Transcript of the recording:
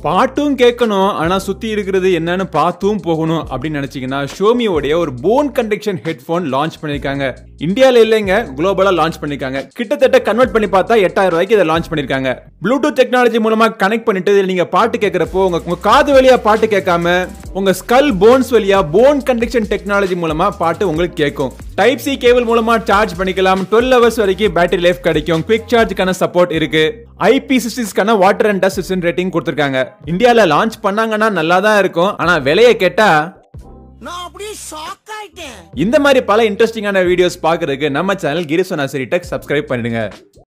பாட்டும் கேட்கணும் ஆனா சுத்தி இருக்கிறது என்னன்னு பார்த்தும் போகணும் அப்படின்னு நினைச்சீங்கன்னா ஷோமியோடைய ஒரு போன் கண்டக்ஷன் ஹெட்ஃபோன் லான்ச் பண்ணிருக்காங்க இந்தியால இல்லைங்க குளோபலா லான்ச் பண்ணிருக்காங்க கிட்டத்தட்ட கன்வெர்ட் பண்ணி பார்த்தா எட்டாயிரம் ரூபாய்க்கு இதை லான்ச் பண்ணிருக்காங்க ப்ளூடூத் டெக்னாலஜி மூலமா கனெக்ட் பண்ணிட்டு இதுல நீங்க பாட்டு கேட்கறப்போ உங்க உங்க காது வழியா பாட்டு கேட்காம உங்க ஸ்கல் போன்ஸ் வழியா போன் கண்டக்ஷன் டெக்னாலஜி மூலமா பாட்டு உங்களுக்கு கேட்கும் டைப் சி கேபிள் மூலமா சார்ஜ் பண்ணிக்கலாம் டுவெல் ஹவர்ஸ் வரைக்கும் பேட்டரி லைஃப் கிடைக்கும் குவிக் சார்ஜுக்கான சப்போர்ட் இருக்கு ஐபி சிக்ஸ்டிஸ்க்கான வாட்டர் அண்ட் டஸ்ட் ரேட்டிங் கொடுத்துருக்காங்க இந்தியால லான்ச் பண்ணாங்கன்னா நல்லா தான் இருக்கும் ஆனா விலையை கேட்டா நான் அப்படியே ஷாக் ஆயிட்டேன் இந்த மாதிரி பல இன்ட்ரெஸ்டிங்கான வீடியோஸ் பார்க்கறதுக்கு நம்ம சேனல் கிரிசோனா சரி டெக் சப்ஸ்கிரைப் பண்ணிடுங்க